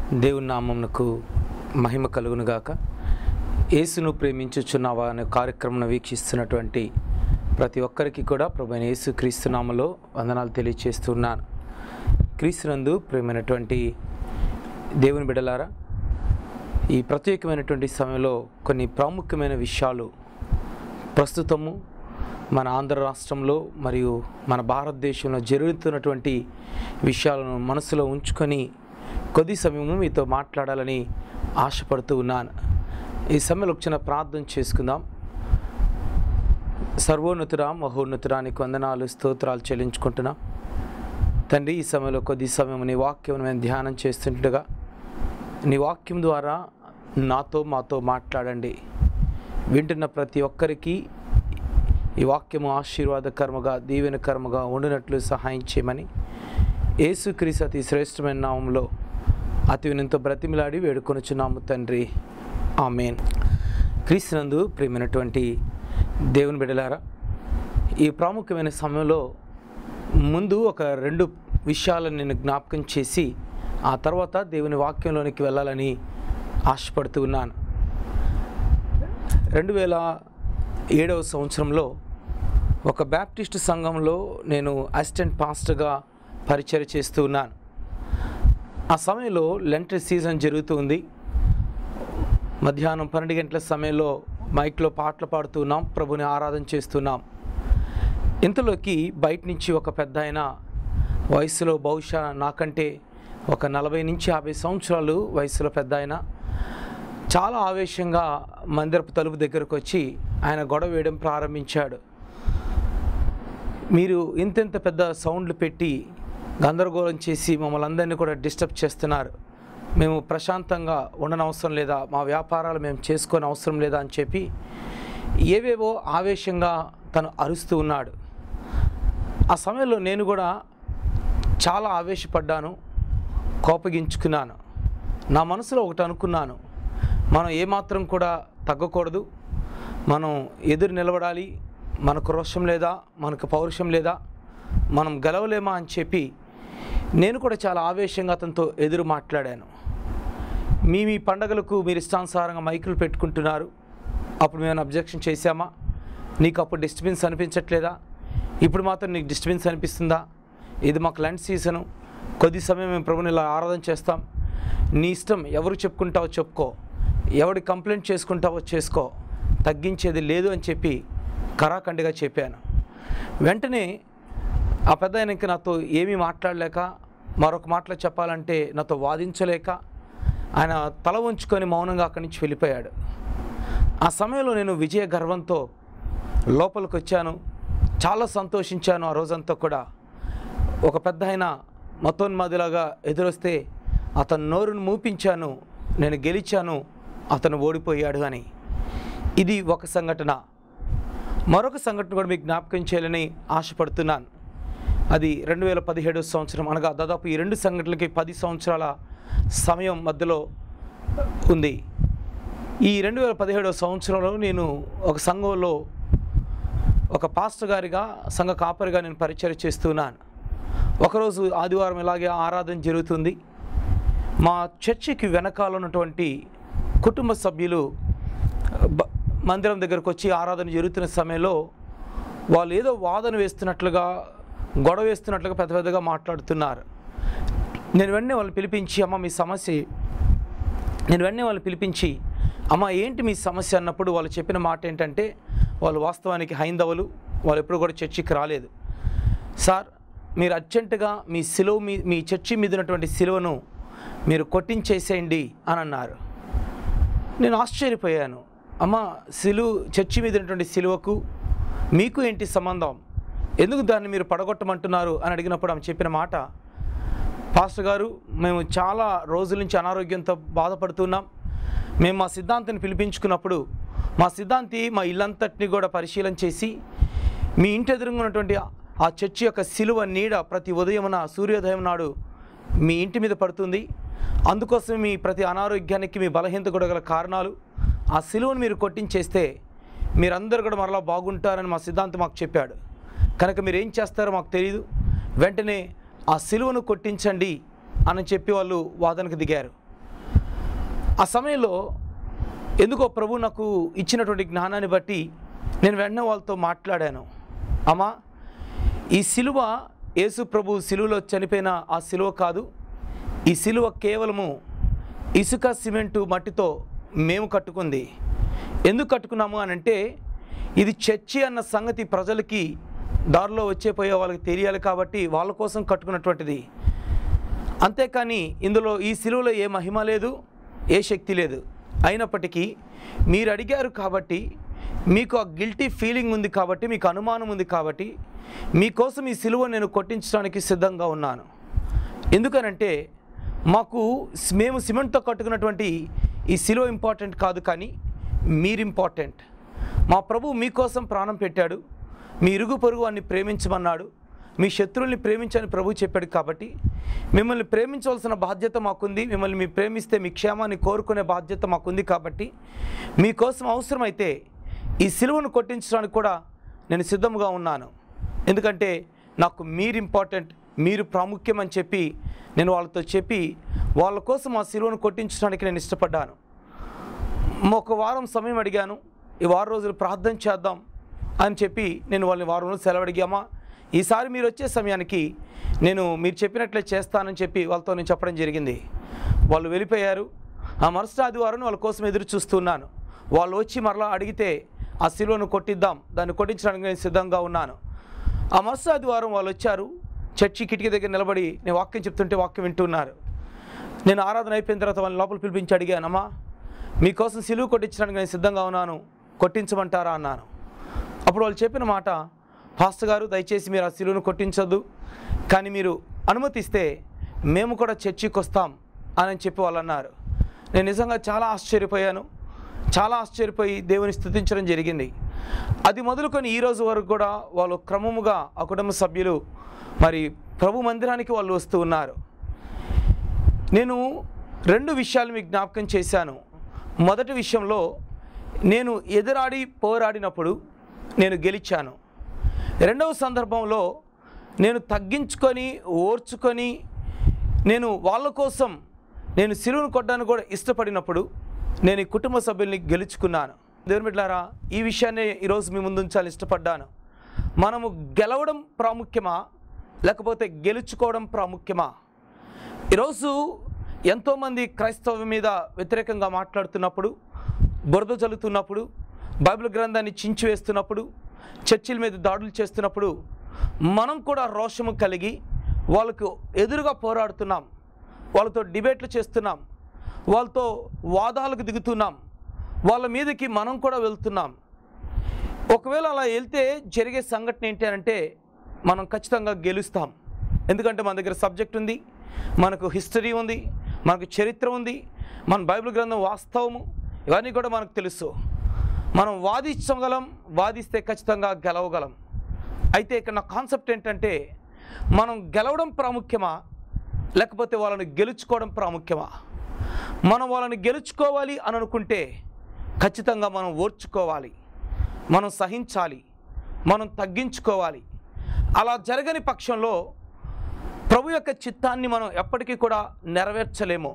దేవుని నామమునకు మహిమ కలుగునుగాక యేసును ప్రేమించుచున్నావా అనే కార్యక్రమం వీక్షిస్తున్నటువంటి ప్రతి ఒక్కరికి కూడా ప్రభు అయిన యేసు క్రీస్తు నామలో వందనాలు తెలియజేస్తున్నాను క్రీస్తునందు ప్రేమైనటువంటి దేవుని బిడలారా ఈ ప్రత్యేకమైనటువంటి సమయంలో కొన్ని ప్రాముఖ్యమైన విషయాలు ప్రస్తుతము మన ఆంధ్ర రాష్ట్రంలో మరియు మన భారతదేశంలో జరుగుతున్నటువంటి విషయాలను మనసులో ఉంచుకొని కొద్ది సమయము మీతో మాట్లాడాలని ఆశపడుతూ ఉన్నాను ఈ సమయంలో ఒక చిన్న ప్రార్థన చేసుకుందాం సర్వోన్నతురా మహోన్నతురానికి వందనాలు స్తోత్రాలు చెల్లించుకుంటున్నాం తండ్రి ఈ సమయంలో కొద్ది సమయం నీ వాక్యం మేము ధ్యానం చేస్తుండగా నీ వాక్యం ద్వారా నాతో మాతో మాట్లాడండి వింటున్న ప్రతి ఒక్కరికి ఈ వాక్యము ఆశీర్వాదకరముగా దీవెనకరముగా ఉండినట్లు సహాయం చేయమని యేసుక్రీస్తు అతి శ్రేష్టమైన నామంలో అతి వినంతో బ్రతిమిలాడి వేడుకొనుచున్నాము తండ్రి ఆమెన్ క్రీస్తునందు ప్రియమైనటువంటి దేవుని బిడలారా ఈ ప్రాముఖ్యమైన సమయంలో ముందు ఒక రెండు విషయాలను నేను జ్ఞాపకం చేసి ఆ తర్వాత దేవుని వాక్యంలోనికి వెళ్ళాలని ఆశపడుతూ ఉన్నాను రెండు వేల ఏడవ సంవత్సరంలో ఒక బ్యాప్టిస్ట్ సంఘంలో నేను అసిస్టెంట్ పాస్టర్గా పరిచయం చేస్తూ ఉన్నాను ఆ సమయంలో లెంట్ సీజన్ జరుగుతూ ఉంది మధ్యాహ్నం పన్నెండు గంటల సమయంలో మైక్లో పాటలు పాడుతున్నాం ప్రభుని ఆరాధన చేస్తున్నాం ఇంతలోకి బయట నుంచి ఒక పెద్ద ఆయన వయసులో బహుశా నాకంటే ఒక నలభై నుంచి యాభై సంవత్సరాలు వయసులో పెద్ద ఆయన చాలా ఆవేశంగా మందిరపు తలుపు దగ్గరకు వచ్చి ఆయన గొడవ వేయడం ప్రారంభించాడు మీరు ఇంతెంత పెద్ద సౌండ్లు పెట్టి గందరగోళం చేసి మమ్మల్ని అందరినీ కూడా డిస్టర్బ్ చేస్తున్నారు మేము ప్రశాంతంగా ఉండనవసరం లేదా మా వ్యాపారాలు మేము చేసుకొని అవసరం లేదా అని చెప్పి ఏవేవో ఆవేశంగా తను అరుస్తూ ఉన్నాడు ఆ సమయంలో నేను కూడా చాలా ఆవేశపడ్డాను కోపగించుకున్నాను నా మనసులో ఒకటి అనుకున్నాను మనం ఏమాత్రం కూడా తగ్గకూడదు మనం ఎదురు నిలబడాలి మనకు రోషం లేదా మనకు పౌరుషం లేదా మనం గెలవలేమా అని చెప్పి నేను కూడా చాలా ఆవేశంగా అతనితో ఎదురు మాట్లాడాను మీ మీ పండగలకు మీరు ఇష్టానుసారంగా మైకులు పెట్టుకుంటున్నారు అప్పుడు మేము అబ్జెక్షన్ చేశామా నీకు అప్పుడు డిస్టర్బెన్స్ అనిపించట్లేదా ఇప్పుడు మాత్రం నీకు డిస్టర్బెన్స్ అనిపిస్తుందా ఇది మాకు లంచ్ సీజను కొద్ది సమయం మేము ప్రభుని ఇలా ఆరాధన చేస్తాం నీ ఇష్టం ఎవరు చెప్పుకుంటావో చెప్పుకో ఎవడి కంప్లైంట్ చేసుకుంటావో చేసుకో తగ్గించేది లేదు అని చెప్పి కరాఖండిగా చెప్పాను వెంటనే ఆ పెద్ద ఆయనకి నాతో ఏమీ మాట్లాడలేక మరొక మాటలో చెప్పాలంటే నాతో వాదించలేక ఆయన తల ఉంచుకొని మౌనంగా అక్కడి నుంచి వెళ్ళిపోయాడు ఆ సమయంలో నేను విజయ గర్వంతో లోపలికి వచ్చాను చాలా సంతోషించాను ఆ రోజంతా కూడా ఒక పెద్ద ఆయన మతోన్మాదిలాగా ఎదురొస్తే అతను నోరును మూపించాను నేను గెలిచాను అతను ఓడిపోయాడు అని ఇది ఒక సంఘటన మరొక సంఘటన కూడా మీకు జ్ఞాపకం చేయాలని ఆశపడుతున్నాను అది రెండు వేల పదిహేడు సంవత్సరం అనగా దాదాపు ఈ రెండు సంఘటనలకి పది సంవత్సరాల సమయం మధ్యలో ఉంది ఈ రెండు వేల పదిహేడవ సంవత్సరంలో నేను ఒక సంఘంలో ఒక పాస్టర్ గారిగా సంఘ కాపరిగా నేను పరిచయం చేస్తున్నాను ఒకరోజు ఆదివారం ఇలాగే ఆరాధన జరుగుతుంది మా చర్చికి వెనకాల ఉన్నటువంటి కుటుంబ సభ్యులు బ- మందిరం దగ్గరకు వచ్చి ఆరాధన జరుగుతున్న సమయంలో వాళ్ళు ఏదో వాదన వేస్తున్నట్లుగా గొడవ వేస్తున్నట్లుగా పెద్ద పెద్దగా మాట్లాడుతున్నారు నేను వెంటనే వాళ్ళు పిలిపించి అమ్మ మీ సమస్య నేను వెంటనే వాళ్ళు పిలిపించి అమ్మ ఏంటి మీ సమస్య అన్నప్పుడు వాళ్ళు చెప్పిన మాట ఏంటంటే వాళ్ళు వాస్తవానికి హైందవులు వాళ్ళు ఎప్పుడు కూడా చర్చికి రాలేదు సార్ మీరు అర్జెంటుగా మీ సిలువ మీ మీ చర్చి మీద ఉన్నటువంటి సిలువను మీరు కొట్టించేసేయండి అని అన్నారు నేను ఆశ్చర్యపోయాను అమ్మ సిలువ చర్చి మీద ఉన్నటువంటి సిలువకు మీకు ఏంటి సంబంధం ఎందుకు దాన్ని మీరు పడగొట్టమంటున్నారు అని అడిగినప్పుడు ఆమె చెప్పిన మాట పాస్టర్ గారు మేము చాలా రోజుల నుంచి అనారోగ్యంతో బాధపడుతున్నాం మేము మా సిద్ధాంతిని పిలిపించుకున్నప్పుడు మా సిద్ధాంతి మా ఇల్లంతటిని కూడా పరిశీలన చేసి మీ ఇంటి ఎదురుగా ఉన్నటువంటి ఆ చర్చి యొక్క సిలువ నీడ ప్రతి ఉదయమున సూర్యోదయం నాడు మీ ఇంటి మీద పడుతుంది అందుకోసం మీ ప్రతి అనారోగ్యానికి మీ బలహీనత కూడా గల కారణాలు ఆ సిలువను మీరు కొట్టించేస్తే మీరందరూ కూడా మరలా బాగుంటారని మా సిద్ధాంతం మాకు చెప్పాడు కనుక మీరు ఏం చేస్తారో మాకు తెలియదు వెంటనే ఆ సిలువను కొట్టించండి అని చెప్పి వాళ్ళు వాదనకు దిగారు ఆ సమయంలో ఎందుకో ప్రభు నాకు ఇచ్చినటువంటి జ్ఞానాన్ని బట్టి నేను వెంటనే వాళ్ళతో మాట్లాడాను అమ్మా ఈ సిలువ యేసు ప్రభు సిలువలో చనిపోయిన ఆ సిలువ కాదు ఈ సిలువ కేవలము ఇసుక సిమెంటు మట్టితో మేము కట్టుకుంది ఎందుకు కట్టుకున్నాము అని అంటే ఇది చర్చి అన్న సంగతి ప్రజలకి దారిలో వచ్చే పోయే వాళ్ళకి తెలియాలి కాబట్టి వాళ్ళ కోసం కట్టుకున్నటువంటిది అంతేకాని ఇందులో ఈ సిలువలో ఏ మహిమ లేదు ఏ శక్తి లేదు అయినప్పటికీ మీరు అడిగారు కాబట్టి మీకు ఆ గిల్టీ ఫీలింగ్ ఉంది కాబట్టి మీకు అనుమానం ఉంది కాబట్టి మీకోసం ఈ సిలువ నేను కొట్టించడానికి సిద్ధంగా ఉన్నాను ఎందుకనంటే మాకు స్- మేము సిమెంట్తో కట్టుకున్నటువంటి ఈ సిలువ ఇంపార్టెంట్ కాదు కానీ మీరు ఇంపార్టెంట్ మా ప్రభు మీకోసం ప్రాణం పెట్టాడు మీ ఇరుగు పొరుగు అన్ని ప్రేమించమన్నాడు మీ శత్రువుల్ని ప్రేమించని ప్రభు చెప్పాడు కాబట్టి మిమ్మల్ని ప్రేమించవలసిన బాధ్యత మాకుంది మిమ్మల్ని మీ ప్రేమిస్తే మీ క్షేమాన్ని కోరుకునే బాధ్యత మాకుంది కాబట్టి మీకోసం అవసరమైతే ఈ సిలువను కొట్టించడానికి కూడా నేను సిద్ధంగా ఉన్నాను ఎందుకంటే నాకు మీరు ఇంపార్టెంట్ మీరు ప్రాముఖ్యం అని చెప్పి నేను వాళ్ళతో చెప్పి వాళ్ళ కోసం ఆ సిలువను కొట్టించడానికి నేను ఇష్టపడ్డాను ఒక వారం సమయం అడిగాను ఈ వారం రోజులు ప్రార్థన చేద్దాం అని చెప్పి నేను వాళ్ళని వారం రోజులు సెలవు అడిగామా ఈసారి మీరు వచ్చే సమయానికి నేను మీరు చెప్పినట్లే చేస్తానని చెప్పి వాళ్ళతో నేను చెప్పడం జరిగింది వాళ్ళు వెళ్ళిపోయారు ఆ మరుసటి ఆదివారం వాళ్ళ కోసం ఎదురు చూస్తున్నాను వాళ్ళు వచ్చి మరలా అడిగితే ఆ సిలువను కొట్టిద్దాం దాన్ని కొట్టించడానికి నేను సిద్ధంగా ఉన్నాను ఆ మరుసటి ఆదివారం వాళ్ళు వచ్చారు చర్చి కిటికీ దగ్గర నిలబడి నేను వాక్యం చెప్తుంటే వాక్యం వింటున్నారు నేను ఆరాధన అయిపోయిన తర్వాత వాళ్ళని లోపల పిలిపించి అడిగానమ్మా మీకోసం సిలువు కొట్టించడానికి నేను సిద్ధంగా ఉన్నాను కొట్టించమంటారా అన్నాను అప్పుడు వాళ్ళు చెప్పిన మాట పాస్టర్ గారు దయచేసి మీరు ఆ సిలువను కొట్టించొద్దు కానీ మీరు అనుమతిస్తే మేము కూడా చర్చికి వస్తాం అని చెప్పి వాళ్ళు అన్నారు నేను నిజంగా చాలా ఆశ్చర్యపోయాను చాలా ఆశ్చర్యపోయి దేవుని స్థుతించడం జరిగింది అది మొదలుకొని ఈ రోజు వరకు కూడా వాళ్ళు క్రమముగా ఆ కుటుంబ సభ్యులు మరి ప్రభు మందిరానికి వాళ్ళు వస్తూ ఉన్నారు నేను రెండు విషయాలు మీకు జ్ఞాపకం చేశాను మొదటి విషయంలో నేను ఎదురాడి పోరాడినప్పుడు నేను గెలిచాను రెండవ సందర్భంలో నేను తగ్గించుకొని ఓర్చుకొని నేను వాళ్ళ కోసం నేను సిలువను కొట్టడానికి కూడా ఇష్టపడినప్పుడు నేను ఈ కుటుంబ సభ్యుల్ని గెలుచుకున్నాను దేవుని బిడ్డలారా ఈ విషయాన్ని ఈరోజు మీ ముందు ఉంచాలని ఇష్టపడ్డాను మనము గెలవడం ప్రాముఖ్యమా లేకపోతే గెలుచుకోవడం ప్రాముఖ్యమా ఈరోజు ఎంతోమంది క్రైస్తవం మీద వ్యతిరేకంగా మాట్లాడుతున్నప్పుడు బురద జల్లుతున్నప్పుడు బైబిల్ గ్రంథాన్ని చించివేస్తున్నప్పుడు చర్చిల మీద దాడులు చేస్తున్నప్పుడు మనం కూడా రోషము కలిగి వాళ్ళకు ఎదురుగా పోరాడుతున్నాం వాళ్ళతో డిబేట్లు చేస్తున్నాం వాళ్ళతో వాదాలకు దిగుతున్నాం వాళ్ళ మీదకి మనం కూడా వెళ్తున్నాం ఒకవేళ అలా వెళ్తే జరిగే సంఘటన ఏంటి అంటే మనం ఖచ్చితంగా గెలుస్తాం ఎందుకంటే మన దగ్గర సబ్జెక్ట్ ఉంది మనకు హిస్టరీ ఉంది మనకు చరిత్ర ఉంది మన బైబిల్ గ్రంథం వాస్తవము ఇవన్నీ కూడా మనకు తెలుసు మనం వాదించగలం వాదిస్తే ఖచ్చితంగా గెలవగలం అయితే ఇక్కడ నా కాన్సెప్ట్ ఏంటంటే మనం గెలవడం ప్రాముఖ్యమా లేకపోతే వాళ్ళని గెలుచుకోవడం ప్రాముఖ్యమా మనం వాళ్ళని గెలుచుకోవాలి అని అనుకుంటే ఖచ్చితంగా మనం ఓర్చుకోవాలి మనం సహించాలి మనం తగ్గించుకోవాలి అలా జరగని పక్షంలో ప్రభు యొక్క చిత్తాన్ని మనం ఎప్పటికీ కూడా నెరవేర్చలేము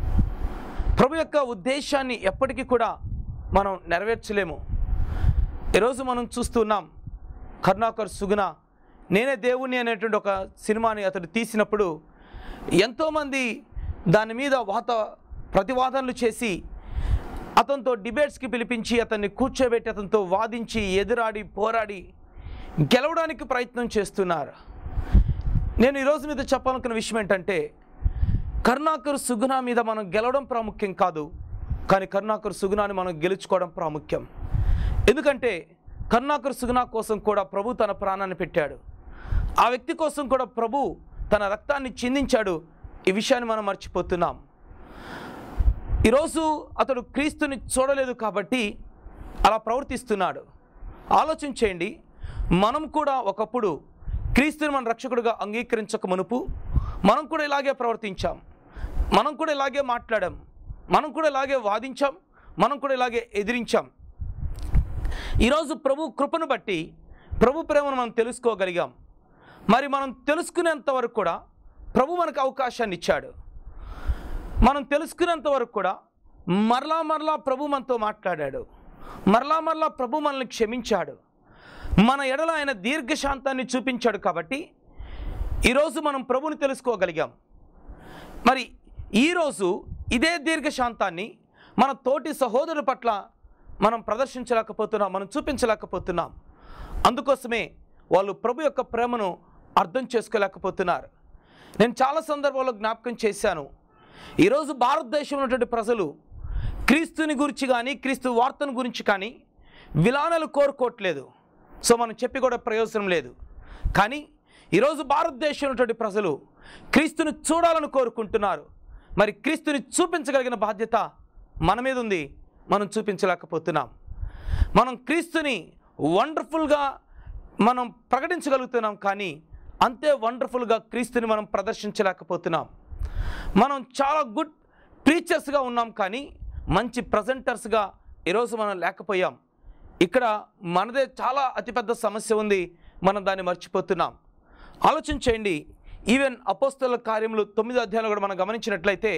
ప్రభు యొక్క ఉద్దేశాన్ని ఎప్పటికీ కూడా మనం నెరవేర్చలేము ఈరోజు మనం చూస్తున్నాం కరుణాకర్ సుగుణ నేనే దేవుణ్ణి అనేటువంటి ఒక సినిమాని అతడు తీసినప్పుడు ఎంతోమంది దాని మీద వాత ప్రతివాదనలు చేసి అతనితో డిబేట్స్కి పిలిపించి అతన్ని కూర్చోబెట్టి అతనితో వాదించి ఎదురాడి పోరాడి గెలవడానికి ప్రయత్నం చేస్తున్నారు నేను ఈరోజు మీద చెప్పాలనుకున్న విషయం ఏంటంటే కరుణాకర్ సుగుణ మీద మనం గెలవడం ప్రాముఖ్యం కాదు కానీ కరుణాకర్ సుగుణాన్ని మనం గెలుచుకోవడం ప్రాముఖ్యం ఎందుకంటే కరుణాకర్ సుగుణ కోసం కూడా ప్రభు తన ప్రాణాన్ని పెట్టాడు ఆ వ్యక్తి కోసం కూడా ప్రభు తన రక్తాన్ని చిందించాడు ఈ విషయాన్ని మనం మర్చిపోతున్నాం ఈరోజు అతడు క్రీస్తుని చూడలేదు కాబట్టి అలా ప్రవర్తిస్తున్నాడు ఆలోచన చేయండి మనం కూడా ఒకప్పుడు క్రీస్తుని మన రక్షకుడిగా అంగీకరించక మునుపు మనం కూడా ఇలాగే ప్రవర్తించాం మనం కూడా ఇలాగే మాట్లాడాం మనం కూడా ఇలాగే వాదించాం మనం కూడా ఇలాగే ఎదిరించాం ఈరోజు ప్రభు కృపను బట్టి ప్రభు ప్రేమను మనం తెలుసుకోగలిగాం మరి మనం తెలుసుకునేంత వరకు కూడా ప్రభు మనకు అవకాశాన్ని ఇచ్చాడు మనం తెలుసుకునేంత వరకు కూడా మరలా మరలా ప్రభు మనతో మాట్లాడాడు మరలా మరలా ప్రభు మనల్ని క్షమించాడు మన ఎడల ఆయన దీర్ఘశాంతాన్ని చూపించాడు కాబట్టి ఈరోజు మనం ప్రభుని తెలుసుకోగలిగాం మరి ఈరోజు ఇదే దీర్ఘశాంతాన్ని మన తోటి సహోదరుల పట్ల మనం ప్రదర్శించలేకపోతున్నాం మనం చూపించలేకపోతున్నాం అందుకోసమే వాళ్ళు ప్రభు యొక్క ప్రేమను అర్థం చేసుకోలేకపోతున్నారు నేను చాలా సందర్భాల్లో జ్ఞాపకం చేశాను ఈరోజు భారతదేశంలో ఉన్నటువంటి ప్రజలు క్రీస్తుని గురించి కానీ క్రీస్తు వార్తను గురించి కానీ విలానాలు కోరుకోవట్లేదు సో మనం చెప్పి కూడా ప్రయోజనం లేదు కానీ ఈరోజు భారతదేశంలో ఉన్నటువంటి ప్రజలు క్రీస్తుని చూడాలని కోరుకుంటున్నారు మరి క్రీస్తుని చూపించగలిగిన బాధ్యత మన మీద ఉంది మనం చూపించలేకపోతున్నాం మనం క్రీస్తుని వండర్ఫుల్గా మనం ప్రకటించగలుగుతున్నాం కానీ అంతే వండర్ఫుల్గా క్రీస్తుని మనం ప్రదర్శించలేకపోతున్నాం మనం చాలా గుడ్ టీచర్స్గా ఉన్నాం కానీ మంచి ప్రజెంటర్స్గా ఈరోజు మనం లేకపోయాం ఇక్కడ మనదే చాలా అతిపెద్ద సమస్య ఉంది మనం దాన్ని మర్చిపోతున్నాం ఆలోచన చేయండి ఈవెన్ అపోస్తల కార్యములు తొమ్మిదో అధ్యాయంలో కూడా మనం గమనించినట్లయితే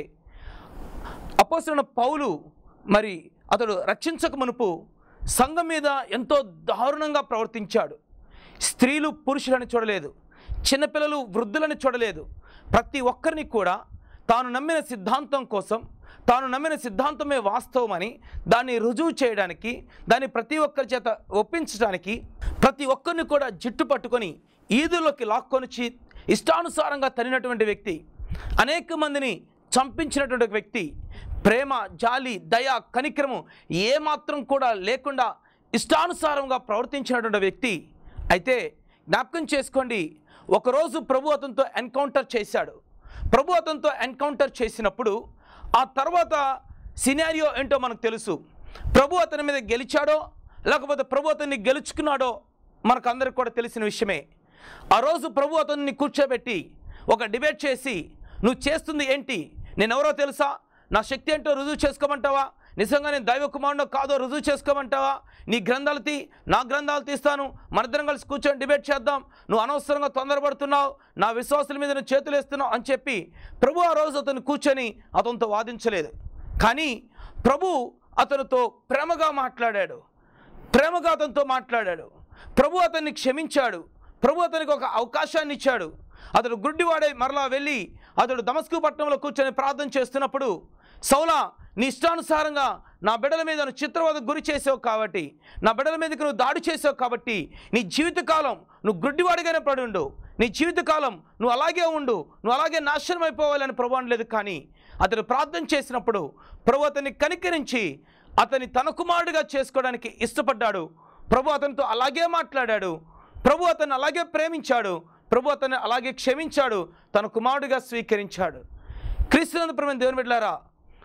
అపోస్తున్న పౌలు మరి అతడు రక్షించక మునుపు సంఘం మీద ఎంతో దారుణంగా ప్రవర్తించాడు స్త్రీలు పురుషులని చూడలేదు చిన్నపిల్లలు వృద్ధులని చూడలేదు ప్రతి ఒక్కరిని కూడా తాను నమ్మిన సిద్ధాంతం కోసం తాను నమ్మిన సిద్ధాంతమే వాస్తవమని దాన్ని రుజువు చేయడానికి దాన్ని ప్రతి ఒక్కరి చేత ఒప్పించడానికి ప్రతి ఒక్కరిని కూడా జిట్టు పట్టుకొని ఈదుల్లోకి లాక్కొనిచి ఇష్టానుసారంగా తనినటువంటి వ్యక్తి అనేక మందిని చంపించినటువంటి ఒక వ్యక్తి ప్రేమ జాలి దయ కనిక్రము ఏమాత్రం కూడా లేకుండా ఇష్టానుసారంగా ప్రవర్తించినటువంటి వ్యక్తి అయితే జ్ఞాపకం చేసుకోండి ఒకరోజు ప్రభు అతనితో ఎన్కౌంటర్ చేశాడు ప్రభు అతనితో ఎన్కౌంటర్ చేసినప్పుడు ఆ తర్వాత సినారియో ఏంటో మనకు తెలుసు ప్రభు అతని మీద గెలిచాడో లేకపోతే ప్రభు అతన్ని గెలుచుకున్నాడో మనకు అందరికి కూడా తెలిసిన విషయమే ఆ రోజు ప్రభు అతన్ని కూర్చోబెట్టి ఒక డిబేట్ చేసి నువ్వు చేస్తుంది ఏంటి నేనెవరో తెలుసా నా శక్తి ఏంటో రుజువు చేసుకోమంటావా నిజంగా నేను దైవ కుమారుడో కాదో రుజువు చేసుకోమంటావా నీ గ్రంథాలు తీ నా గ్రంథాలు తీస్తాను మనిద్దరం కలిసి కూర్చొని డిబేట్ చేద్దాం నువ్వు అనవసరంగా తొందరపడుతున్నావు నా విశ్వాసుల మీద నువ్వు చేతులు వేస్తున్నావు అని చెప్పి ప్రభు ఆ రోజు అతను కూర్చొని అతనితో వాదించలేదు కానీ ప్రభు అతనితో ప్రేమగా మాట్లాడాడు ప్రేమగా అతనితో మాట్లాడాడు ప్రభు అతన్ని క్షమించాడు ప్రభు అతనికి ఒక అవకాశాన్ని ఇచ్చాడు అతడు గుడ్డివాడై మరలా వెళ్ళి అతడు దమస్కు పట్టణంలో కూర్చొని ప్రార్థన చేస్తున్నప్పుడు సౌలా నీ ఇష్టానుసారంగా నా బిడ్డల మీద నువ్వు చిత్రవదకు గురి చేసావు కాబట్టి నా బిడ్డల మీదకి నువ్వు దాడి చేసావు కాబట్టి నీ జీవితకాలం నువ్వు గుడ్డివాడిగానే పడి ఉండు నీ జీవితకాలం నువ్వు అలాగే ఉండు నువ్వు అలాగే నాశనం అయిపోవాలని ప్రభు అనలేదు కానీ అతడు ప్రార్థన చేసినప్పుడు ప్రభు అతన్ని కనికరించి అతని తన కుమారుడిగా చేసుకోవడానికి ఇష్టపడ్డాడు ప్రభు అతనితో అలాగే మాట్లాడాడు ప్రభు అతన్ని అలాగే ప్రేమించాడు ప్రభు అతన్ని అలాగే క్షమించాడు తన కుమారుడిగా స్వీకరించాడు క్రీస్తునందు ప్రేమ దేవుని బిడ్డలారా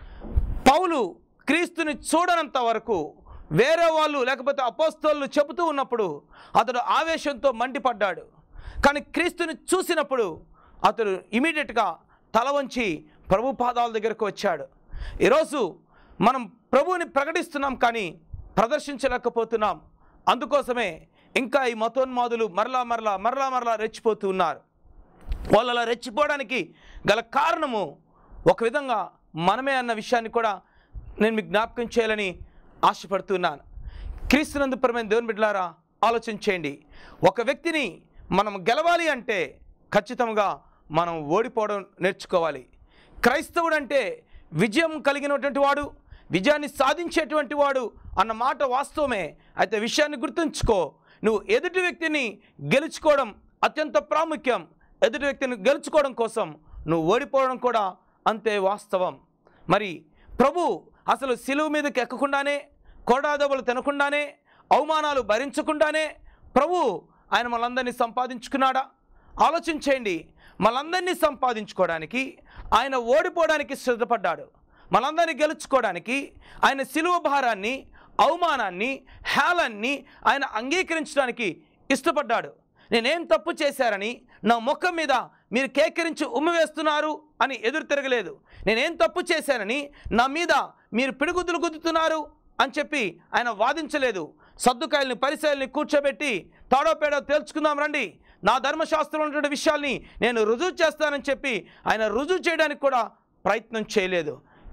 పౌలు క్రీస్తుని చూడనంత వరకు వేరే వాళ్ళు లేకపోతే అపోస్తోళ్ళు చెబుతూ ఉన్నప్పుడు అతడు ఆవేశంతో మండిపడ్డాడు కానీ క్రీస్తుని చూసినప్పుడు అతడు ఇమీడియట్గా తల వంచి ప్రభు పాదాల దగ్గరకు వచ్చాడు ఈరోజు మనం ప్రభువుని ప్రకటిస్తున్నాం కానీ ప్రదర్శించలేకపోతున్నాం అందుకోసమే ఇంకా ఈ మతోన్మాదులు మరలా మరలా మరలా మరలా రెచ్చిపోతూ ఉన్నారు వాళ్ళు అలా రెచ్చిపోవడానికి గల కారణము ఒక విధంగా మనమే అన్న విషయాన్ని కూడా నేను మీకు జ్ఞాపకం చేయాలని ఆశపడుతున్నాను క్రీస్తునందు పరమైన దేవుని బిడ్డలారా ఆలోచన చేయండి ఒక వ్యక్తిని మనం గెలవాలి అంటే ఖచ్చితంగా మనం ఓడిపోవడం నేర్చుకోవాలి క్రైస్తవుడు అంటే విజయం కలిగినటువంటి వాడు విజయాన్ని సాధించేటువంటి వాడు అన్న మాట వాస్తవమే అయితే విషయాన్ని గుర్తుంచుకో నువ్వు ఎదుటి వ్యక్తిని గెలుచుకోవడం అత్యంత ప్రాముఖ్యం ఎదుటి వ్యక్తిని గెలుచుకోవడం కోసం నువ్వు ఓడిపోవడం కూడా అంతే వాస్తవం మరి ప్రభు అసలు సిలువు మీదకి ఎక్కకుండానే కోడాదెబ్బలు తినకుండానే అవమానాలు భరించకుండానే ప్రభు ఆయన మనందరినీ సంపాదించుకున్నాడా ఆలోచన చేయండి మనందరినీ సంపాదించుకోవడానికి ఆయన ఓడిపోవడానికి సిద్ధపడ్డాడు మనందరినీ గెలుచుకోవడానికి ఆయన సిలువ భారాన్ని అవమానాన్ని హేళన్ని ఆయన అంగీకరించడానికి ఇష్టపడ్డాడు నేనేం తప్పు చేశారని నా ముఖం మీద మీరు కేకరించి ఉమ్మి వేస్తున్నారు అని ఎదురు తిరగలేదు నేనేం తప్పు చేశానని నా మీద మీరు పిడుగుద్దులు గుద్దుతున్నారు అని చెప్పి ఆయన వాదించలేదు సర్దుకాయల్ని పరిశీలని కూర్చోబెట్టి తాడో పేడో తేల్చుకుందాం రండి నా ధర్మశాస్త్రంలో ఉన్నటువంటి విషయాల్ని నేను రుజువు చేస్తానని చెప్పి ఆయన రుజువు చేయడానికి కూడా ప్రయత్నం చేయలేదు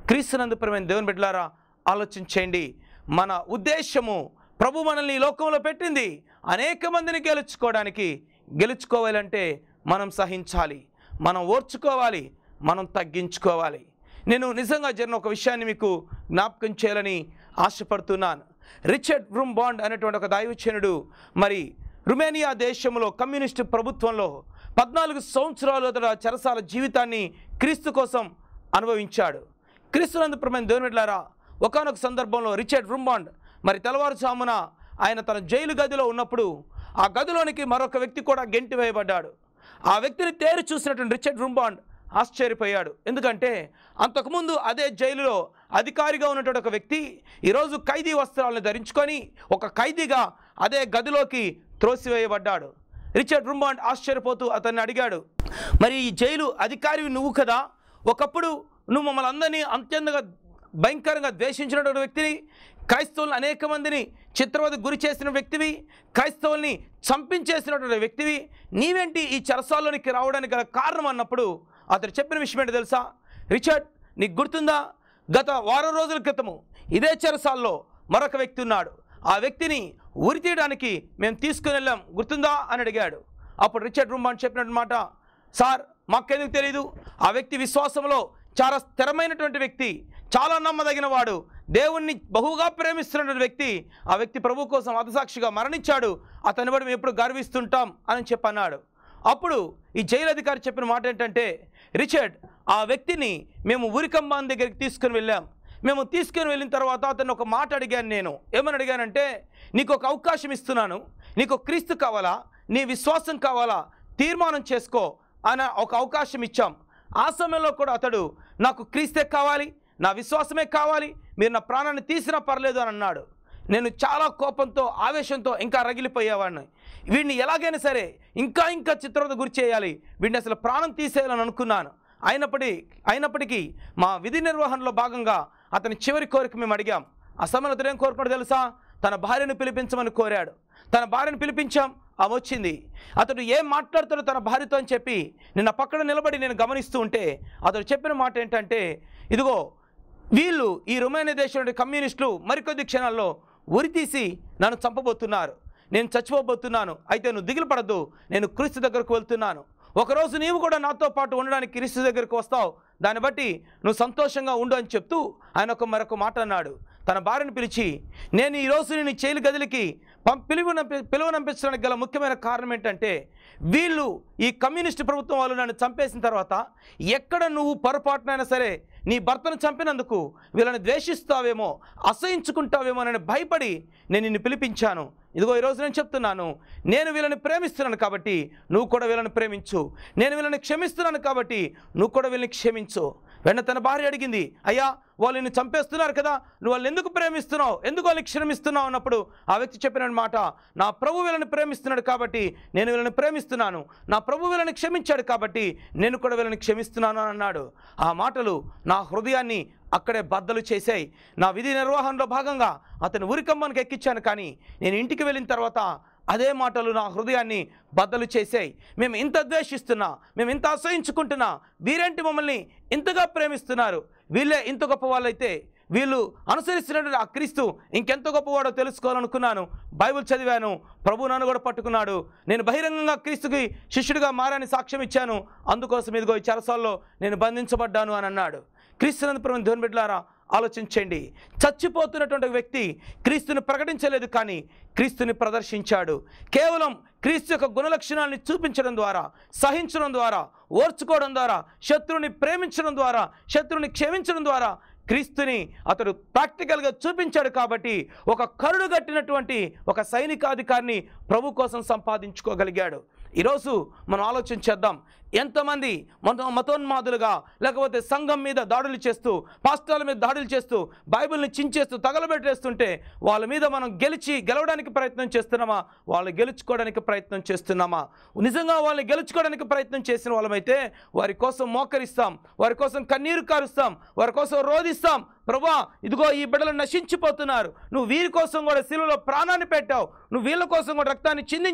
క్రీస్తునందు ప్రేమైన దేవుని బిడ్డలారా ఆలోచించేయండి మన ఉద్దేశము ప్రభు మనల్ని ఈ లోకంలో పెట్టింది అనేక మందిని గెలుచుకోవడానికి గెలుచుకోవాలంటే మనం సహించాలి మనం ఓర్చుకోవాలి మనం తగ్గించుకోవాలి నేను నిజంగా జరిగిన ఒక విషయాన్ని మీకు జ్ఞాపకం చేయాలని ఆశపడుతున్నాను రిచర్డ్ బ్రూమ్ బాండ్ అనేటువంటి ఒక దైవచనుడు మరి రుమేనియా దేశంలో కమ్యూనిస్టు ప్రభుత్వంలో పద్నాలుగు సంవత్సరాలు అతడు ఆ చెరసాల జీవితాన్ని క్రీస్తు కోసం అనుభవించాడు క్రీస్తునందు ప్రమైన దేవుని బిడ్డలారా ఒకానొక సందర్భంలో రిచర్డ్ రుంబాండ్ మరి తెల్లవారుజామున ఆయన తన జైలు గదిలో ఉన్నప్పుడు ఆ గదిలోనికి మరొక వ్యక్తి కూడా గెంటి వేయబడ్డాడు ఆ వ్యక్తిని తేరి చూసినటువంటి రిచర్డ్ రుంబాండ్ ఆశ్చర్యపోయాడు ఎందుకంటే అంతకుముందు అదే జైలులో అధికారిగా ఉన్నటువంటి ఒక వ్యక్తి ఈరోజు ఖైదీ వస్త్రాలను ధరించుకొని ఒక ఖైదీగా అదే గదిలోకి త్రోసివేయబడ్డాడు రిచర్డ్ రుంబాండ్ ఆశ్చర్యపోతూ అతన్ని అడిగాడు మరి ఈ జైలు అధికారివి నువ్వు కదా ఒకప్పుడు నువ్వు మమ్మల్ని అందరినీ అత్యంతగా భయంకరంగా ద్వేషించినటువంటి వ్యక్తిని క్రైస్తవులను అనేక మందిని చిత్రవద గురి చేసిన వ్యక్తివి క్రైస్తవుల్ని చంపించేసినటువంటి వ్యక్తివి నీవేంటి ఈ చెరసాల్లోనికి రావడానికి గల కారణం అన్నప్పుడు అతడు చెప్పిన విషయం ఏంటి తెలుసా రిచర్డ్ నీకు గుర్తుందా గత వారం రోజుల క్రితము ఇదే చెరసాల్లో మరొక వ్యక్తి ఉన్నాడు ఆ వ్యక్తిని ఉరి తీయడానికి మేము తీసుకుని వెళ్ళాం గుర్తుందా అని అడిగాడు అప్పుడు రిచర్డ్ రుమ్మాన్ చెప్పినట్టు మాట సార్ మాకెందుకు తెలియదు ఆ వ్యక్తి విశ్వాసంలో చాలా స్థిరమైనటువంటి వ్యక్తి చాలా నమ్మదగిన వాడు దేవుణ్ణి బహుగా ప్రేమిస్తున్నటువంటి వ్యక్తి ఆ వ్యక్తి ప్రభు కోసం అతసాక్షిగా మరణించాడు అతని బట్టి మేము ఎప్పుడు గర్విస్తుంటాం అని చెప్పన్నాడు అప్పుడు ఈ జైలు అధికారి చెప్పిన మాట ఏంటంటే రిచర్డ్ ఆ వ్యక్తిని మేము ఊరికంబాన్ దగ్గరికి తీసుకుని వెళ్ళాం మేము తీసుకుని వెళ్ళిన తర్వాత అతను ఒక మాట అడిగాను నేను ఏమని అడిగానంటే నీకు ఒక అవకాశం ఇస్తున్నాను నీకు క్రీస్తు కావాలా నీ విశ్వాసం కావాలా తీర్మానం చేసుకో అని ఒక అవకాశం ఇచ్చాం ఆ సమయంలో కూడా అతడు నాకు క్రీస్తే కావాలి నా విశ్వాసమే కావాలి మీరు నా ప్రాణాన్ని తీసినా పర్లేదు అని అన్నాడు నేను చాలా కోపంతో ఆవేశంతో ఇంకా రగిలిపోయేవాడిని వీడిని ఎలాగైనా సరే ఇంకా ఇంకా చిత్రవద గురి చేయాలి వీడిని అసలు ప్రాణం తీసేయాలని అనుకున్నాను అయినప్పటి అయినప్పటికీ మా విధి నిర్వహణలో భాగంగా అతని చివరి కోరిక మేము అడిగాం ఆ సమయంలో అతను ఏం కోరుకున్నాడు తెలుసా తన భార్యను పిలిపించమని కోరాడు తన భార్యను పిలిపించాం ఆమె వచ్చింది అతడు ఏం మాట్లాడుతాడో తన భార్యతో అని చెప్పి నిన్న పక్కన నిలబడి నేను గమనిస్తూ ఉంటే అతడు చెప్పిన మాట ఏంటంటే ఇదిగో వీళ్ళు ఈ రొమేనియా దేశంలోని కమ్యూనిస్టులు మరికొద్ది క్షణాల్లో ఉరి తీసి నన్ను చంపబోతున్నారు నేను చచ్చిపోబోతున్నాను అయితే నువ్వు దిగులు పడద్దు నేను క్రీస్తు దగ్గరకు వెళ్తున్నాను ఒకరోజు నీవు కూడా నాతో పాటు ఉండడానికి క్రీస్తు దగ్గరకు వస్తావు దాన్ని బట్టి నువ్వు సంతోషంగా ఉండు అని చెప్తూ ఆయన ఒక మరొక మాట అన్నాడు తన భార్యను పిలిచి నేను ఈరోజు నేను ఈ జైలు గదిలికి పం పిలువనంపి పిలువనంపించడానికి గల ముఖ్యమైన కారణం ఏంటంటే వీళ్ళు ఈ కమ్యూనిస్ట్ ప్రభుత్వం వాళ్ళు నన్ను చంపేసిన తర్వాత ఎక్కడ నువ్వు పొరపాటునైనా సరే నీ భర్తను చంపినందుకు వీళ్ళని ద్వేషిస్తావేమో అసహించుకుంటావేమో అని భయపడి నేను నిన్ను పిలిపించాను ఇదిగో ఈరోజు నేను చెప్తున్నాను నేను వీళ్ళని ప్రేమిస్తున్నాను కాబట్టి నువ్వు కూడా వీళ్ళని ప్రేమించు నేను వీళ్ళని క్షమిస్తున్నాను కాబట్టి నువ్వు కూడా వీళ్ళని క్షమించు వెన్న తన భార్య అడిగింది అయ్యా వాళ్ళు నిన్ను చంపేస్తున్నారు కదా నువ్వు వాళ్ళని ఎందుకు ప్రేమిస్తున్నావు ఎందుకు వాళ్ళని క్షమిస్తున్నావు అన్నప్పుడు ఆ వ్యక్తి చెప్పిన మాట నా ప్రభు వీళ్ళని ప్రేమిస్తున్నాడు కాబట్టి నేను వీళ్ళని ప్రేమిస్తున్నాను నా ప్రభు వీళ్ళని క్షమించాడు కాబట్టి నేను కూడా వీళ్ళని క్షమిస్తున్నాను అని అన్నాడు ఆ మాటలు నా హృదయాన్ని అక్కడే బద్దలు చేశాయి నా విధి నిర్వహణలో భాగంగా అతను ఉరికమ్మనికి ఎక్కించాను కానీ నేను ఇంటికి వెళ్ళిన తర్వాత అదే మాటలు నా హృదయాన్ని బద్దలు చేశాయి మేము ఇంత ద్వేషిస్తున్నా మేము ఇంత అసహించుకుంటున్నా వీరేంటి మమ్మల్ని ఇంతగా ప్రేమిస్తున్నారు వీళ్ళే ఇంత గొప్ప వాళ్ళైతే వీళ్ళు అనుసరిస్తున్నటువంటి ఆ క్రీస్తు ఇంకెంత గొప్పవాడో తెలుసుకోవాలనుకున్నాను బైబిల్ చదివాను ప్రభు నన్ను కూడా పట్టుకున్నాడు నేను బహిరంగంగా క్రీస్తుకి శిష్యుడిగా మారని సాక్ష్యం ఇచ్చాను అందుకోసం ఇదిగో ఈ చెరసాల్లో నేను బంధించబడ్డాను అని అన్నాడు క్రీస్తునందుపురం దేవుని బిడ్డలారా ఆలోచించండి చచ్చిపోతున్నటువంటి ఒక వ్యక్తి క్రీస్తుని ప్రకటించలేదు కానీ క్రీస్తుని ప్రదర్శించాడు కేవలం క్రీస్తు యొక్క గుణలక్షణాన్ని చూపించడం ద్వారా సహించడం ద్వారా ఓర్చుకోవడం ద్వారా శత్రువుని ప్రేమించడం ద్వారా శత్రువుని క్షమించడం ద్వారా క్రీస్తుని అతడు ప్రాక్టికల్గా చూపించాడు కాబట్టి ఒక కరుడు కట్టినటువంటి ఒక సైనికాధికారిని ప్రభు కోసం సంపాదించుకోగలిగాడు ఈరోజు మనం ఆలోచన చేద్దాం ఎంతమంది మత మతోన్మాదులుగా లేకపోతే సంఘం మీద దాడులు చేస్తూ పాస్టాల మీద దాడులు చేస్తూ బైబిల్ని చించేస్తూ తగలబెట్టేస్తుంటే వాళ్ళ మీద మనం గెలిచి గెలవడానికి ప్రయత్నం చేస్తున్నామా వాళ్ళు గెలుచుకోవడానికి ప్రయత్నం చేస్తున్నామా నిజంగా వాళ్ళని గెలుచుకోవడానికి ప్రయత్నం చేసిన వాళ్ళమైతే వారి కోసం మోకరిస్తాం వారి కోసం కన్నీరు కారుస్తాం వారి కోసం రోధిస్తాం ప్రభా ఇదిగో ఈ బిడ్డలు నశించిపోతున్నారు నువ్వు వీరి కోసం కూడా శిలువలో ప్రాణాన్ని పెట్టావు నువ్వు వీళ్ళ కోసం కూడా రక్తాన్ని చిందించావు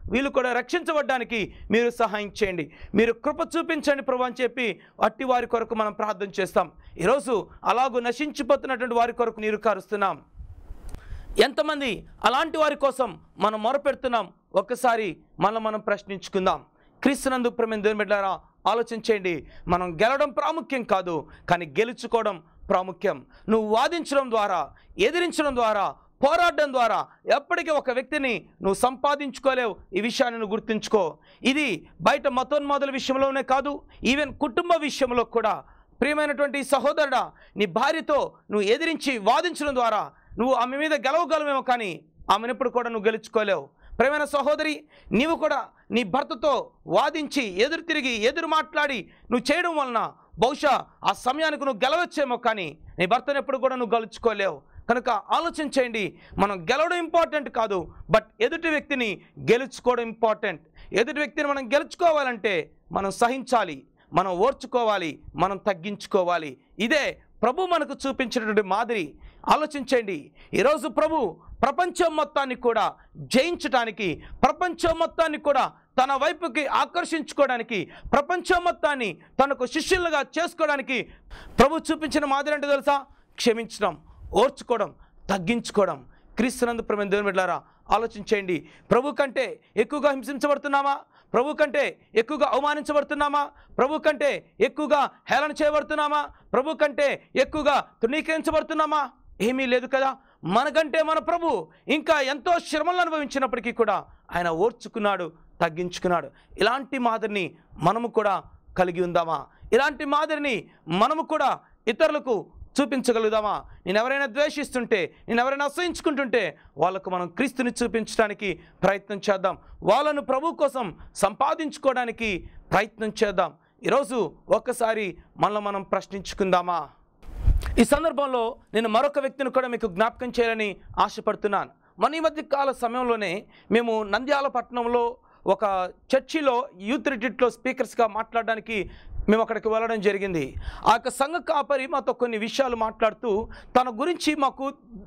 వీళ్ళు కూడా రక్షించబడ్డానికి మీరు సహాయం చేయండి మీరు కృప చూపించండి ప్రభు అని చెప్పి అట్టి వారి కొరకు మనం ప్రార్థన చేస్తాం ఈరోజు అలాగూ నశించిపోతున్నటువంటి వారి కొరకు నీరు కారుస్తున్నాం ఎంతమంది అలాంటి వారి కోసం మనం మొరపెడుతున్నాం ఒక్కసారి మనం మనం ప్రశ్నించుకుందాం క్రీస్తునందు ప్రేమ దేవుని బిడ్డారా ఆలోచించేయండి మనం గెలవడం ప్రాముఖ్యం కాదు కానీ గెలుచుకోవడం ప్రాముఖ్యం నువ్వు వాదించడం ద్వారా ఎదిరించడం ద్వారా పోరాడడం ద్వారా ఎప్పటికీ ఒక వ్యక్తిని నువ్వు సంపాదించుకోలేవు ఈ విషయాన్ని నువ్వు గుర్తుంచుకో ఇది బయట మతోన్మాదుల విషయంలోనే కాదు ఈవెన్ కుటుంబ విషయంలో కూడా ప్రియమైనటువంటి సహోదరుడా నీ భార్యతో నువ్వు ఎదిరించి వాదించడం ద్వారా నువ్వు ఆమె మీద గెలవగలవేమో కానీ ఆమెనెప్పుడు కూడా నువ్వు గెలుచుకోలేవు ప్రేమైన సహోదరి నీవు కూడా నీ భర్తతో వాదించి ఎదురు తిరిగి ఎదురు మాట్లాడి నువ్వు చేయడం వలన బహుశా ఆ సమయానికి నువ్వు గెలవచ్చేమో కానీ నీ భర్తను ఎప్పుడు కూడా నువ్వు గెలుచుకోలేవు కనుక ఆలోచించేయండి మనం గెలవడం ఇంపార్టెంట్ కాదు బట్ ఎదుటి వ్యక్తిని గెలుచుకోవడం ఇంపార్టెంట్ ఎదుటి వ్యక్తిని మనం గెలుచుకోవాలంటే మనం సహించాలి మనం ఓర్చుకోవాలి మనం తగ్గించుకోవాలి ఇదే ప్రభు మనకు చూపించినటువంటి మాదిరి ఆలోచించండి ఈరోజు ప్రభు ప్రపంచం మొత్తాన్ని కూడా జయించడానికి ప్రపంచం మొత్తాన్ని కూడా తన వైపుకి ఆకర్షించుకోవడానికి ప్రపంచం మొత్తాన్ని తనకు శిష్యులుగా చేసుకోవడానికి ప్రభు చూపించిన మాదిరి అంటే తెలుసా క్షమించడం ఓర్చుకోవడం తగ్గించుకోవడం క్రీస్తునందు ప్రేమ దేవుని బిడ్డలారా ఆలోచించేయండి ప్రభు కంటే ఎక్కువగా హింసించబడుతున్నామా ప్రభు కంటే ఎక్కువగా అవమానించబడుతున్నామా ప్రభు కంటే ఎక్కువగా హేళన చేయబడుతున్నామా ప్రభు కంటే ఎక్కువగా తృణీకరించబడుతున్నామా ఏమీ లేదు కదా మనకంటే మన ప్రభు ఇంకా ఎంతో శ్రమలను అనుభవించినప్పటికీ కూడా ఆయన ఓర్చుకున్నాడు తగ్గించుకున్నాడు ఇలాంటి మాదిరిని మనము కూడా కలిగి ఉందామా ఇలాంటి మాదిరిని మనము కూడా ఇతరులకు చూపించగలుగుదామా నేను ఎవరైనా ద్వేషిస్తుంటే నేను ఎవరైనా అసహించుకుంటుంటే వాళ్ళకు మనం క్రీస్తుని చూపించడానికి ప్రయత్నం చేద్దాం వాళ్ళను ప్రభు కోసం సంపాదించుకోవడానికి ప్రయత్నం చేద్దాం ఈరోజు ఒక్కసారి మనల్ని మనం ప్రశ్నించుకుందామా ఈ సందర్భంలో నేను మరొక వ్యక్తిని కూడా మీకు జ్ఞాపకం చేయాలని ఆశపడుతున్నాను మన ఈ మధ్య కాల సమయంలోనే మేము నంద్యాల పట్టణంలో ఒక చర్చిలో యూత్ రిట్రీట్లో స్పీకర్స్గా మాట్లాడడానికి మేము అక్కడికి వెళ్ళడం జరిగింది ఆ యొక్క సంఘ కాపరి మాతో కొన్ని విషయాలు మాట్లాడుతూ తన గురించి మాకు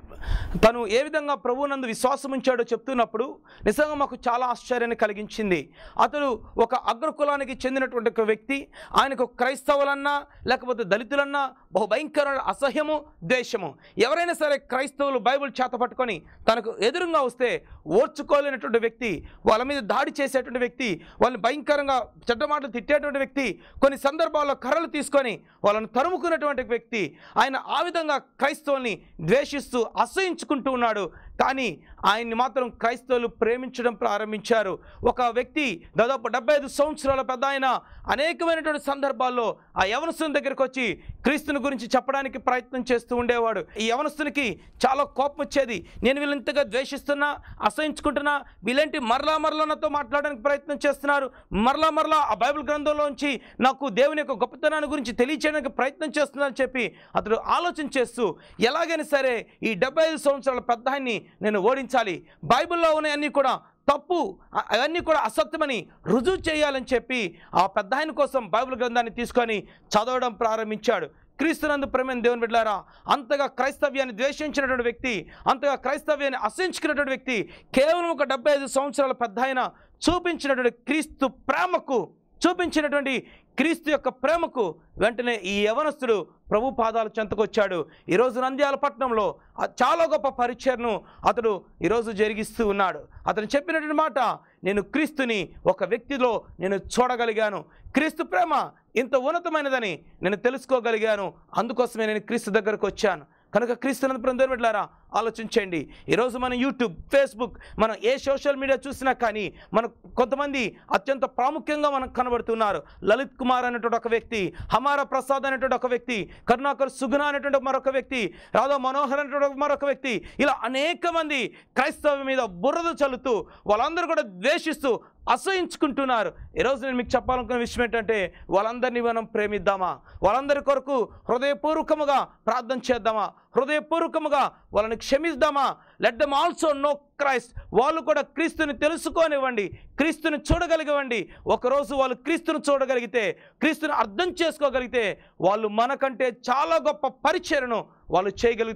తను ఏ విధంగా ప్రభువునందు విశ్వాసం ఉంచాడో చెప్తున్నప్పుడు నిజంగా మాకు చాలా ఆశ్చర్యాన్ని కలిగించింది అతడు ఒక అగ్రకులానికి చెందినటువంటి ఒక వ్యక్తి ఆయనకు క్రైస్తవులన్నా లేకపోతే దళితులన్నా బహు భయంకరమైన అసహ్యము ద్వేషము ఎవరైనా సరే క్రైస్తవులు బైబిల్ చేత పట్టుకొని తనకు ఎదురుగా వస్తే ఓర్చుకోలేనటువంటి వ్యక్తి వాళ్ళ మీద దాడి చేసేటువంటి వ్యక్తి వాళ్ళని భయంకరంగా చెడ్డ మాటలు తిట్టేటువంటి వ్యక్తి కొన్ని సందర్భాల్లో కర్రలు తీసుకొని వాళ్ళని తరుముకున్నటువంటి వ్యక్తి ఆయన ఆ విధంగా క్రైస్తవుల్ని ద్వేషిస్తూ అసహించుకుంటూ ఉన్నాడు కానీ ఆయన్ని మాత్రం క్రైస్తవులు ప్రేమించడం ప్రారంభించారు ఒక వ్యక్తి దాదాపు డెబ్బై ఐదు సంవత్సరాల పెద్ద ఆయన అనేకమైనటువంటి సందర్భాల్లో ఆ యవనస్తుని దగ్గరికి వచ్చి క్రీస్తుని గురించి చెప్పడానికి ప్రయత్నం చేస్తూ ఉండేవాడు ఈ యవనస్తునికి చాలా కోపం వచ్చేది నేను వీళ్ళని ఇంతగా ద్వేషిస్తున్నా అసహించుకుంటున్నా వీళ్ళేంటి మరలా మరలా నాతో మాట్లాడడానికి ప్రయత్నం చేస్తున్నారు మరలా మరలా ఆ బైబిల్ గ్రంథంలోంచి నాకు దేవుని యొక్క గొప్పతనాన్ని గురించి తెలియచేయడానికి ప్రయత్నం చేస్తున్నారని చెప్పి అతడు ఆలోచన చేస్తూ ఎలాగైనా సరే ఈ డెబ్బై ఐదు సంవత్సరాల పెద్ద ఆయన్ని నేను ఓడించాలి బైబిల్లో ఉన్నాయన్నీ కూడా తప్పు అ- అవన్నీ కూడా అసత్యమని రుజువు చేయాలని చెప్పి ఆ పెద్ద ఆయన కోసం బైబిల్ గ్రంథాన్ని తీసుకొని చదవడం ప్రారంభించాడు క్రీస్తునందు ప్రేమ దేవుని బిడ్డారా అంతగా క్రైస్తవ్యాన్ని ద్వేషించినటువంటి వ్యక్తి అంతగా క్రైస్తవ్యాన్ని అసహించుకున్నటువంటి వ్యక్తి కేవలం ఒక డెబ్బై ఐదు సంవత్సరాల పెద్ద ఆయన చూపించినటువంటి క్రీస్తు ప్రేమకు చూపించినటువంటి క్రీస్తు యొక్క ప్రేమకు వెంటనే ఈ యవనస్తుడు ప్రభు పాదాల చెంతకొచ్చాడు ఈరోజు నంద్యాల పట్టణంలో ఆ చాలా గొప్ప పరిచయను అతడు ఈరోజు జరిగిస్తూ ఉన్నాడు అతను చెప్పినటువంటి మాట నేను క్రీస్తుని ఒక వ్యక్తిలో నేను చూడగలిగాను క్రీస్తు ప్రేమ ఇంత ఉన్నతమైనదని నేను తెలుసుకోగలిగాను అందుకోసమే నేను క్రీస్తు దగ్గరకు వచ్చాను కనుక క్రీస్తునంతపురం దేవుట్లారా ఆలోచించండి ఈరోజు మనం యూట్యూబ్ ఫేస్బుక్ మనం ఏ సోషల్ మీడియా చూసినా కానీ మన కొంతమంది అత్యంత ప్రాముఖ్యంగా మనకు కనబడుతున్నారు లలిత్ కుమార్ అనేటువంటి ఒక వ్యక్తి హమారా ప్రసాద్ అనేటువంటి ఒక వ్యక్తి కరుణాకర్ సుగుణ అనేటువంటి మరొక వ్యక్తి రాధా మనోహర్ అనేటువంటి మరొక వ్యక్తి ఇలా అనేక మంది క్రైస్తవ మీద బురద చల్లుతూ వాళ్ళందరూ కూడా ద్వేషిస్తూ అసహించుకుంటున్నారు ఈరోజు నేను మీకు చెప్పాలనుకున్న విషయం ఏంటంటే వాళ్ళందరినీ మనం ప్రేమిద్దామా వాళ్ళందరి కొరకు హృదయపూర్వకముగా ప్రార్థన చేద్దామా హృదయపూర్వకముగా వాళ్ళని క్షమిద్దామా let them also know Christ వాళ్ళు కూడా క్రీస్తుని తెలుసుకోనివ్వండి క్రీస్తుని చూడగలిగవండి ఒకరోజు వాళ్ళు క్రీస్తుని చూడగలిగితే క్రీస్తుని అర్థం చేసుకోగలిగితే వాళ్ళు మనకంటే చాలా గొప్ప పరిచయను వాళ్ళు చేయగలుగుతారు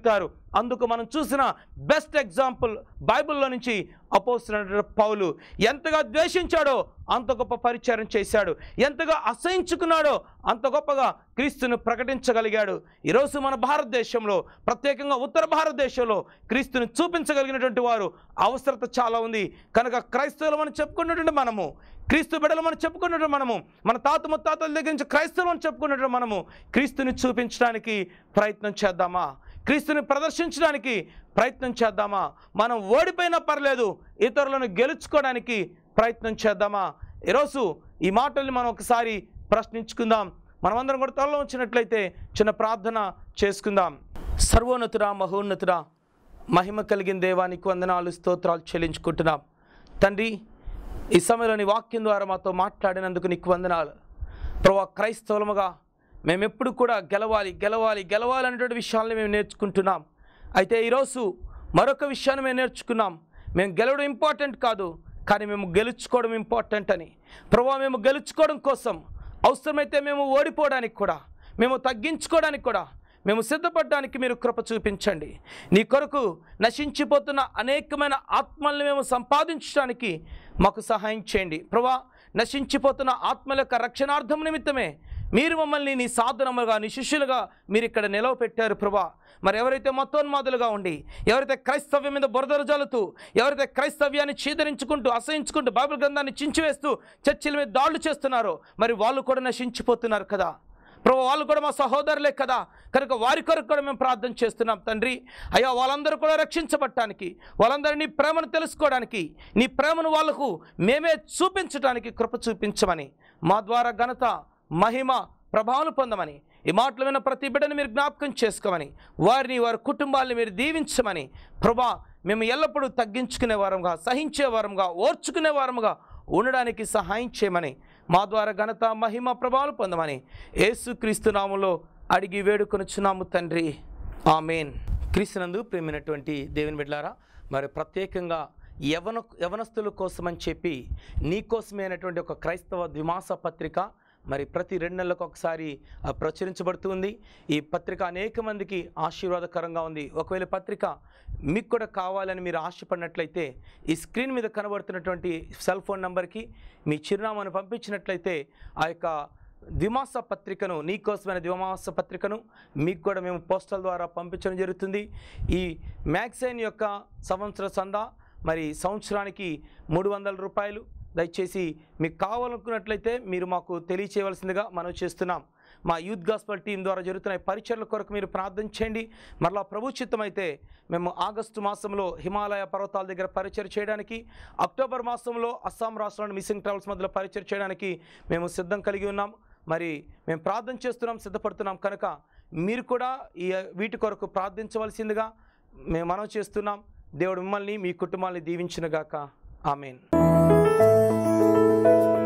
అందుకు మనం చూసిన బెస్ట్ ఎగ్జాంపుల్ బైబిల్లో నుంచి అపోస్తున్న పౌలు ఎంతగా ద్వేషించాడో అంత గొప్ప పరిచయం చేశాడు ఎంతగా అసహించుకున్నాడో అంత గొప్పగా క్రీస్తును ప్రకటించగలిగాడు ఈరోజు మన భారతదేశంలో ప్రత్యేకంగా ఉత్తర భారతదేశంలో క్రీస్తుని చూపించగలిగినటువంటి వారు అవసరత చాలా ఉంది కనుక క్రైస్తవులు మనం చెప్పుకున్నటువంటి మనము క్రీస్తు బిడలు మనం చెప్పుకున్నటువంటి మనము మన తాత ముత్తాతల దగ్గర నుంచి క్రైస్తవులు అని చెప్పుకున్నటువంటి మనము క్రీస్తుని చూపించడానికి ప్రయత్నం చేద్దామా క్రీస్తుని ప్రదర్శించడానికి ప్రయత్నం చేద్దామా మనం ఓడిపోయినా పర్లేదు ఇతరులను గెలుచుకోవడానికి ప్రయత్నం చేద్దామా ఈరోజు ఈ మాటల్ని మనం ఒకసారి ప్రశ్నించుకుందాం మనమందరం కూడా త్వరలో వచ్చినట్లయితే చిన్న ప్రార్థన చేసుకుందాం సర్వోన్నతుడా మహోన్నతుడా మహిమ కలిగిన దేవానికి వందనాలు స్తోత్రాలు చెల్లించుకుంటున్నాం తండ్రి ఈ సమయంలో నీ వాక్యం ద్వారా మాతో మాట్లాడినందుకు నీకు వందనాలు ప్రభా క్రైస్తవులముగా మేము ఎప్పుడు కూడా గెలవాలి గెలవాలి గెలవాలి అనేటువంటి విషయాలను మేము నేర్చుకుంటున్నాం అయితే ఈరోజు మరొక విషయాన్ని మేము నేర్చుకున్నాం మేము గెలవడం ఇంపార్టెంట్ కాదు కానీ మేము గెలుచుకోవడం ఇంపార్టెంట్ అని ప్రభా మేము గెలుచుకోవడం కోసం అవసరమైతే మేము ఓడిపోవడానికి కూడా మేము తగ్గించుకోవడానికి కూడా మేము సిద్ధపడడానికి మీరు కృప చూపించండి నీ కొరకు నశించిపోతున్న అనేకమైన ఆత్మల్ని మేము సంపాదించడానికి మాకు సహాయం చేయండి ప్రభా నశించిపోతున్న ఆత్మల యొక్క రక్షణార్థం నిమిత్తమే మీరు మమ్మల్ని నీ సాధనముగా నీ శిష్యులుగా మీరు ఇక్కడ నిలవ పెట్టారు ప్రభా మరి ఎవరైతే మతోన్మాదులుగా ఉండి ఎవరైతే క్రైస్తవ్యం మీద బురదలు జల్లుతూ ఎవరైతే క్రైస్తవ్యాన్ని చీదరించుకుంటూ అసహించుకుంటూ బైబిల్ గ్రంథాన్ని చించివేస్తూ చర్చిల మీద దాడులు చేస్తున్నారో మరి వాళ్ళు కూడా నశించిపోతున్నారు కదా ప్రభు వాళ్ళు కూడా మా సహోదరులే కదా కనుక వారి కొరకు కూడా మేము ప్రార్థన చేస్తున్నాం తండ్రి అయ్యా వాళ్ళందరూ కూడా రక్షించబడటానికి వాళ్ళందరూ నీ ప్రేమను తెలుసుకోవడానికి నీ ప్రేమను వాళ్ళకు మేమే చూపించడానికి కృప చూపించమని మా ద్వారా ఘనత మహిమ ప్రభావాలు పొందమని ఈ మాటలు విన్న ప్రతి బిడ్డను మీరు జ్ఞాపకం చేసుకోమని వారిని వారి కుటుంబాలను మీరు దీవించమని ప్రభా మేము ఎల్లప్పుడూ తగ్గించుకునే వారంగా సహించే వారంగా ఓర్చుకునే వారముగా ఉండడానికి సహాయం చేయమని మా ద్వారా ఘనత మహిమ ప్రభావాలు పొందమని యేసుక్రీస్తు నామంలో అడిగి వేడుకొనుచున్నాము తండ్రి ఆమెన్ క్రీస్తునందు ప్రేమైనటువంటి దేవుని బిడ్డలారా మరి ప్రత్యేకంగా యవన యవనస్తుల కోసమని చెప్పి నీకోసమైనటువంటి ఒక క్రైస్తవ ద్విమాస పత్రిక మరి ప్రతి రెండు నెలలకు ఒకసారి ఆ, ప్రచురించబడుతుంది ఈ పత్రిక అనేక మందికి ఆశీర్వాదకరంగా ఉంది ఒకవేళ పత్రిక మీకు కూడా కావాలని మీరు ఆశపడినట్లయితే ఈ స్క్రీన్ మీద కనబడుతున్నటువంటి సెల్ ఫోన్ నంబర్కి మీ చిరునామాను పంపించినట్లయితే ఆ యొక్క ద్విమాస పత్రికను నీకోసమైన ద్విమాస పత్రికను మీకు కూడా మేము పోస్టల్ ద్వారా పంపించడం జరుగుతుంది ఈ మ్యాగజైన్ యొక్క సంవత్సర సందా మరి సంవత్సరానికి మూడు వందల రూపాయలు దయచేసి మీకు కావాలనుకున్నట్లయితే మీరు మాకు తెలియచేయవలసిందిగా మనం చేస్తున్నాం మా యూత్ గాస్పల్ టీం ద్వారా జరుగుతున్న ఈ పరిచయల కొరకు మీరు ప్రార్థన చేయండి మరలా ప్రభు చిత్తం అయితే మేము ఆగస్టు మాసంలో హిమాలయ పర్వతాల దగ్గర పరిచయం చేయడానికి అక్టోబర్ మాసంలో అస్సాం రాష్ట్రంలోని మిస్సింగ్ ట్రావెల్స్ మధ్యలో పరిచయం చేయడానికి మేము సిద్ధం కలిగి ఉన్నాం మరి మేము ప్రార్థన చేస్తున్నాం సిద్ధపడుతున్నాం కనుక మీరు కూడా ఈ వీటి కొరకు ప్రార్థించవలసిందిగా మేము మనం చేస్తున్నాం దేవుడు మిమ్మల్ని మీ కుటుంబాన్ని దీవించినగాక ఆమెన్